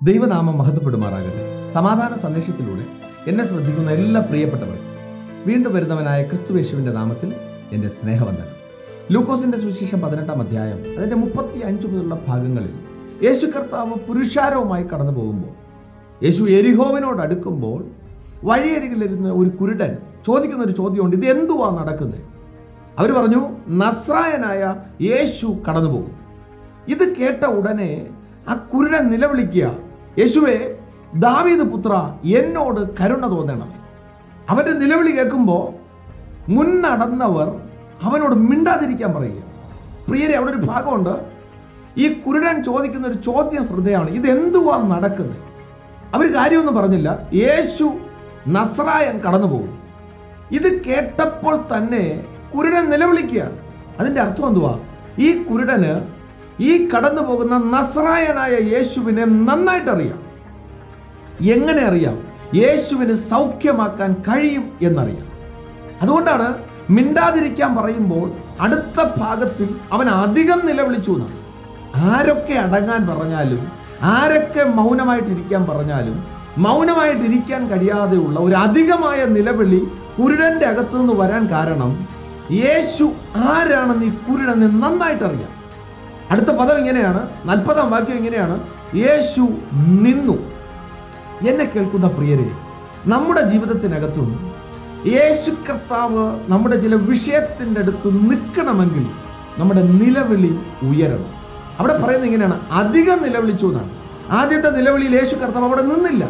ദൈവനാമം മഹത്വപ്പെടുമാറാകട്ടെ സമാധാന സന്ദേശത്തിലൂടെ എന്നെ ശ്രദ്ധിക്കുന്ന എല്ലാ പ്രിയപ്പെട്ടവർക്കും വീണ്ടും വരുന്നവനായ ക്രിസ്തുവേശുവിന്റെ നാമത്തിൽ എൻ്റെ സ്നേഹവന്ദനം ലൂക്കോസിന്റെ സുവിശേഷം പതിനെട്ടാം അധ്യായം അതിന്റെ മുപ്പത്തി അഞ്ച് മുതലുള്ള ഭാഗങ്ങളിൽ യേശു കർത്താവ് പുരുഷാരവുമായി കടന്നു പോകുമ്പോൾ യേശു എരിഹോവിനോട് അടുക്കുമ്പോൾ വഴിയരികിലിരുന്ന് ഒരു കുരുടൻ ചോദിക്കുന്ന ഒരു ചോദ്യമുണ്ട് ഇത് എന്തുവാ നടക്കുന്നത് അവർ പറഞ്ഞു നസ്രായനായ യേശു കടന്നു പോകും ഇത് കേട്ട ഉടനെ ആ കുരുടൻ നിലവിളിക്കുക യേശുവേ ദാവീദ് പുത്ര എന്നോട് കരുണ തോന്നണമേ അവന്റെ നിലവിളി കേൾക്കുമ്പോൾ മുൻ നടന്നവർ അവനോട് മിണ്ടാതിരിക്കാൻ പറയുക പ്രിയരെ അവിടെ ഒരു ഭാഗമുണ്ട് ഈ കുരുടൻ ചോദിക്കുന്ന ഒരു ചോദ്യം ശ്രദ്ധയാണ് ഇത് എന്തുവാ നടക്കുന്നത് അവർ കാര്യമൊന്നും പറഞ്ഞില്ല യേശു നസ്രായൻ കടന്നു പോകും ഇത് കേട്ടപ്പോൾ തന്നെ കുരുടൻ നിലവിളിക്കുകയാണ് അതിന്റെ അർത്ഥം എന്തുവാ ഈ കുരുടന് ഈ കടന്നു പോകുന്ന നസ്രായനായ യേശുവിനെ നന്നായിട്ട് അറിയാം എങ്ങനെ അറിയാം യേശുവിന് സൗഖ്യമാക്കാൻ കഴിയും എന്നറിയാം അതുകൊണ്ടാണ് മിണ്ടാതിരിക്കാൻ പറയുമ്പോൾ അടുത്ത ഭാഗത്തിൽ അവൻ അധികം നിലവിളിച്ചു എന്നാണ് ആരൊക്കെ അടങ്ങാൻ പറഞ്ഞാലും ആരൊക്കെ മൗനമായിട്ടിരിക്കാൻ പറഞ്ഞാലും മൗനമായിട്ടിരിക്കാൻ കഴിയാതെയുള്ള ഒരു അധികമായ നിലവിളി കുരുടന്റെ അകത്തുനിന്ന് വരാൻ കാരണം യേശു ആരാണെന്ന് ഈ കുരുടന് നന്നായിട്ട് അറിയാം അടുത്ത പദം ഇങ്ങനെയാണ് നാൽപ്പതാം വാക്യം ഇങ്ങനെയാണ് യേശു നിന്നു എന്നെ കേൾക്കുന്ന പ്രിയരെ നമ്മുടെ ജീവിതത്തിനകത്തും യേശു കർത്താവ് നമ്മുടെ ചില വിഷയത്തിൻ്റെ അടുത്ത് നിൽക്കണമെങ്കിൽ നമ്മുടെ നിലവിളി ഉയരണം അവിടെ പറയുന്നത് ഇങ്ങനെയാണ് അധികം നിലവിളിച്ചു എന്നാണ് ആദ്യത്തെ നിലവിളിയിൽ യേശു കർത്താവ് അവിടെ നിന്നില്ല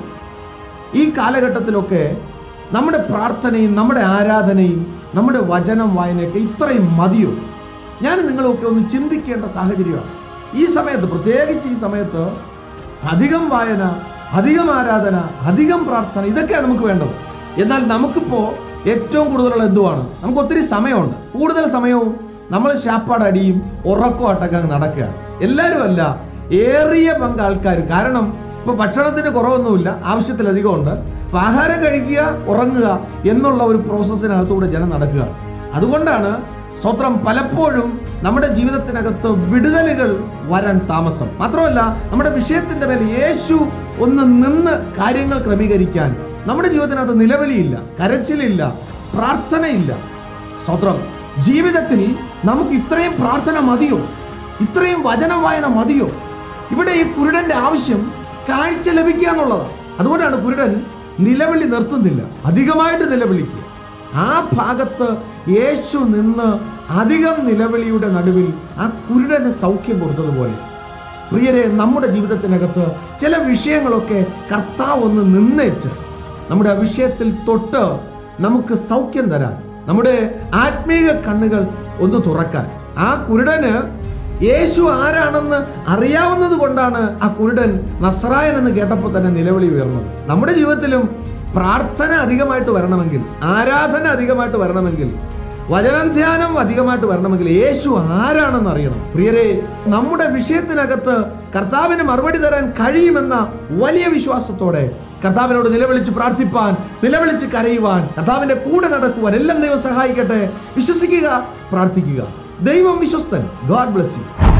ഈ കാലഘട്ടത്തിലൊക്കെ നമ്മുടെ പ്രാർത്ഥനയും നമ്മുടെ ആരാധനയും നമ്മുടെ വചനം വായനയൊക്കെ ഇത്രയും മതിയോ ഞാൻ നിങ്ങളൊക്കെ ഒന്ന് ചിന്തിക്കേണ്ട സാഹചര്യമാണ് ഈ സമയത്ത് പ്രത്യേകിച്ച് ഈ സമയത്ത് അധികം വായന അധികം ആരാധന അധികം പ്രാർത്ഥന ഇതൊക്കെയാണ് നമുക്ക് വേണ്ടത് എന്നാൽ നമുക്കിപ്പോൾ ഏറ്റവും കൂടുതലുള്ള എന്തുവാണ് നമുക്ക് ഒത്തിരി സമയമുണ്ട് കൂടുതൽ സമയവും നമ്മൾ ശാപ്പാടടിയും ഉറക്കമായിട്ടൊക്കെ അങ്ങ് നടക്കുകയാണ് എല്ലാവരും അല്ല ഏറിയ പങ്ക് ആൾക്കാർ കാരണം ഇപ്പൊ ഭക്ഷണത്തിന് കുറവൊന്നുമില്ല ആവശ്യത്തിലധികം ഉണ്ട് അപ്പൊ ആഹാരം കഴിക്കുക ഉറങ്ങുക എന്നുള്ള ഒരു പ്രോസസ്സിനകത്തൂടെ ജനം നടക്കുക അതുകൊണ്ടാണ് സ്വത്രം പലപ്പോഴും നമ്മുടെ ജീവിതത്തിനകത്ത് വിടുതലുകൾ വരാൻ താമസം മാത്രമല്ല നമ്മുടെ വിഷയത്തിന്റെ മേൽ യേശു ഒന്ന് നിന്ന് കാര്യങ്ങൾ ക്രമീകരിക്കാൻ നമ്മുടെ ജീവിതത്തിനകത്ത് നിലവിളിയില്ല കരച്ചിലില്ല പ്രാർത്ഥനയില്ല സ്വത്രം ജീവിതത്തിൽ നമുക്ക് ഇത്രയും പ്രാർത്ഥന മതിയോ ഇത്രയും വചന വായന മതിയോ ഇവിടെ ഈ കുരുടന്റെ ആവശ്യം കാഴ്ച ലഭിക്കുക എന്നുള്ളതാണ് അതുകൊണ്ടാണ് കുരുടൻ നിലവിളി നിർത്തുന്നില്ല അധികമായിട്ട് നിലവിളിക്കുക ആ ഭാഗത്ത് യേശു നിന്ന് അധികം നിലവിളിയുടെ നടുവിൽ ആ കുരുടന് സൗഖ്യം കൊടുത്തതുപോലെ പ്രിയരെ നമ്മുടെ ജീവിതത്തിനകത്ത് ചില വിഷയങ്ങളൊക്കെ കർത്താവ് ഒന്ന് നിന്നേച്ച് നമ്മുടെ ആ വിഷയത്തിൽ തൊട്ട് നമുക്ക് സൗഖ്യം തരാൻ നമ്മുടെ ആത്മീക കണ്ണുകൾ ഒന്ന് തുറക്കാൻ ആ കുരുടന് യേശു ആരാണെന്ന് അറിയാവുന്നത് കൊണ്ടാണ് ആ കുരുടൻ നസ്രായൻ എന്ന് കേട്ടപ്പോൾ തന്നെ നിലവിളി ഉയർന്നത് നമ്മുടെ ജീവിതത്തിലും പ്രാർത്ഥന അധികമായിട്ട് വരണമെങ്കിൽ ആരാധന അധികമായിട്ട് വരണമെങ്കിൽ വചനം ധ്യാനം അധികമായിട്ട് വരണമെങ്കിൽ യേശു ആരാണെന്ന് അറിയണം പ്രിയരെ നമ്മുടെ വിഷയത്തിനകത്ത് കർത്താവിന് മറുപടി തരാൻ കഴിയുമെന്ന വലിയ വിശ്വാസത്തോടെ കർത്താവിനോട് നിലവിളിച്ച് പ്രാർത്ഥിപ്പാൻ നിലവിളിച്ച് കരയുവാൻ കർത്താവിന്റെ കൂടെ നടക്കുവാൻ എല്ലാം ദൈവം സഹായിക്കട്ടെ വിശ്വസിക്കുക പ്രാർത്ഥിക്കുക ദൈവം വിശ്വസ്തൻ ഗോഡ് ബ്ലസ് യു